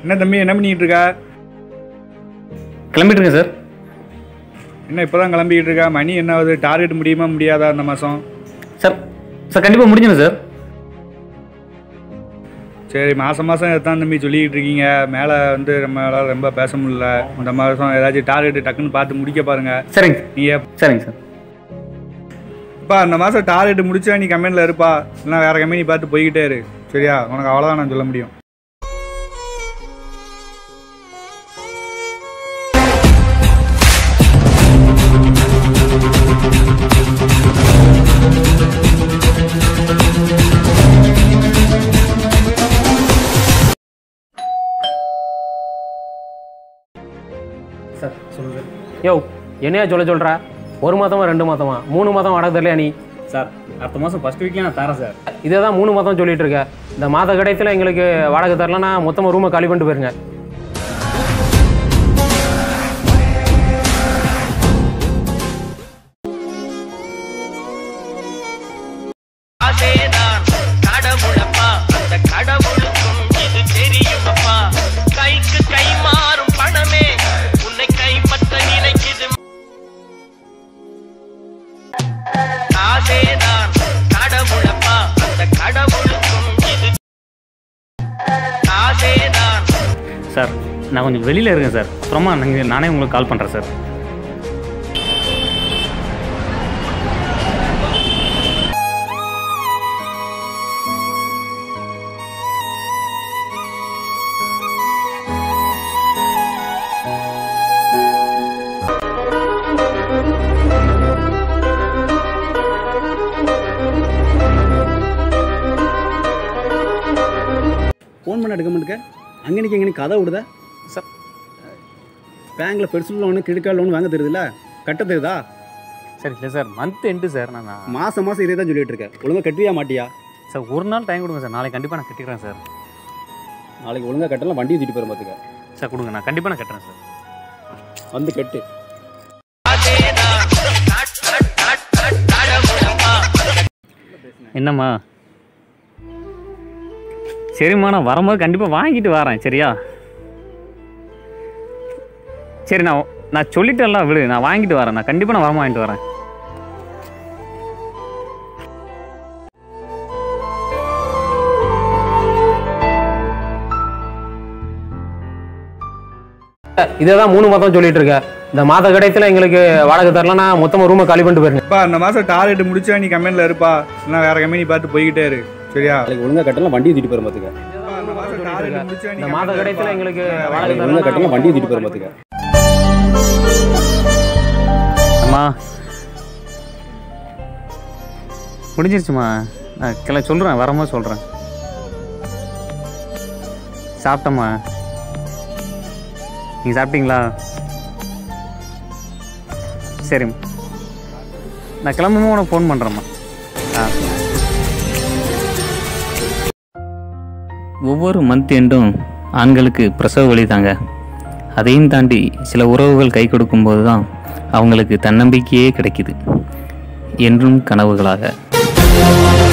என்ன தம்பி என்ன பண்ணிட்டு இருக்கா கிளம்பிட்டுருங்க சார் என்ன இப்போ தான் கிளம்பிக்கிட்டு இருக்கா மணி என்ன ஆகுது டார்கெட் முடியுமா முடியாதா இந்த மாதம் சார் சார் கண்டிப்பாக முடிஞ்சிடும் சார் சரி மாதம் மாதம் எத்தான் தம்பி சொல்லிக்கிட்டு இருக்கீங்க மேலே வந்து நம்மளால் ரொம்ப பேச முடியல இந்த மாதம் ஏதாச்சும் டார்கெட் டக்குன்னு பார்த்து முடிக்க பாருங்க சரிங்க நீங்கள் சரிங்க சார் இப்போ அந்த மாதம் டார்கெட் முடிச்சா நீ கம்பெனியில் இருப்பா இல்லைனா வேறு கம்பெனி பார்த்து போய்கிட்டே இரு சரியா உனக்கு அவ்வளோதான் நான் சொல்ல முடியும் சார் சொல்லுங்க யோ என்னையா சொல்ல சொல்கிறா ஒரு மாதமா ரெண்டு மாதமா மூணு மாதம் வாடகை தரலையா நீ சார் அடுத்த மாதம் ஃபஸ்ட் வீக்லேயே நான் தரேன் சார் இதே தான் மூணு மாதம் சொல்லிட்டு இருக்க இந்த மாத கடைசியில் எங்களுக்கு வாடகை தரலன்னா மொத்தமாக ரூமை காலி பண்ணிட்டு போயிருங்க அதேதான் கடவுளப்பா அந்த கடவுளுக்கும் இது தெரியுமப்பா கைக்கு கை மாறும் பணமே உன்னை கைப்பற்ற நினைக்குது அதேதான் கடவுளப்பா அந்த கடவுளுக்கும் இது அதேதான் சார் நான் கொஞ்சம் வெளியில் இருக்கேன் சார் அப்புறமா நீங்கள் நானே உங்களுக்கு கால் பண்ணுறேன் சார் ஃபோன் பண்ண எடுக்க மாட்டேங்க அங்கே நிற்க இங்கே கதை விடுதா சார். பேங்க்கில் பெருசு லோனு கிரெடிட் கார்டு லோன் வாங்க தெரியுதுல்ல கட்ட தெரியுதா சார் இல்லை சார் மந்த் எண்டு சார் நான் நான் மாதம் மாதம் இதே தான் சொல்லிட்டு இருக்கேன் ஒழுங்காக கட்டுவியா மாட்டியா சார் ஒரு நாள் டைம் கொடுங்க சார் நாளைக்கு கண்டிப்பாக நான் கட்டிக்கிறேன் சார் நாளைக்கு ஒழுங்காக கட்டலாம் வண்டியை தூக்கிட்டு போகிற பார்த்துக்க சார் கொடுங்க நான் கண்டிப்பாக நான் கட்டுறேன் சார் வந்து கட்டு அதேதான் கட்- கட்- கட்- கட்- கடவுளப்பா என்னம்மா சரிம்மா நான் வரும்போது கண்டிப்பாக வாங்கிட்டு வரேன் சரியா சரி நான் நான் சொல்லிட்டேன்ல விடு நான் வாங்கிட்டு வரேன் நான் கண்டிப்பாக நான் வரமா வாங்கிட்டு வரேன் இதே தான் மூணு மாதம் சொல்லிட்டு இருக்க இந்த மாத கடைசியில் எங்களுக்கு வாடகை தரலன்னா மொத்தமாக ரூமை காலி பண்ணிட்டு போயிருங்க இப்போ அந்த மாதம் டார்கெட் முடிச்சா நீ கம்பெனியில் இருப்பா இல்லைனா வேறு கம்பெனி பார்த்து போய்கிட்டே இரு சரியா நாளைக்கு ஒழுங்காக கட்டலாம் வண்டியை தூக்கிட்டு போகிற பார்த்துக்க இப்ப அந்த மாதம் டார்கெட் முடிச்சா நீ இந்த மாத கம்பெனில கடைசியில் இருப்பா. எங்களுக்கு இல்லைனா வேற வாடகை நாளைக்கு ஒழுங்காக கட்டலாம் தரலன்னா வண்டியை தூக்கிட்டு போகிற பார்த்துக்க அம்மா முடிஞ்சிருச்சுமா நான் கிள சொல்கிறேன் வரும்போது சொல்கிறேன் சாப்பிட்டம்மா நீங்கள் சாப்பிட்டீங்களா சரிம்மா நான் கிளம்பும்போது உனக்கு ஃபோன் பண்ணுறேம்மா ஆ ஒவ்வொரு மந்த் எண்டும் ஆண்களுக்கு பிரசவ வலி தாங்க அதையும் தாண்டி சில உறவுகள் கை கொடுக்கும்போது தான் அவங்களுக்கு தன்னம்பிக்கையே கிடைக்குது என்றும் கனவுகளாக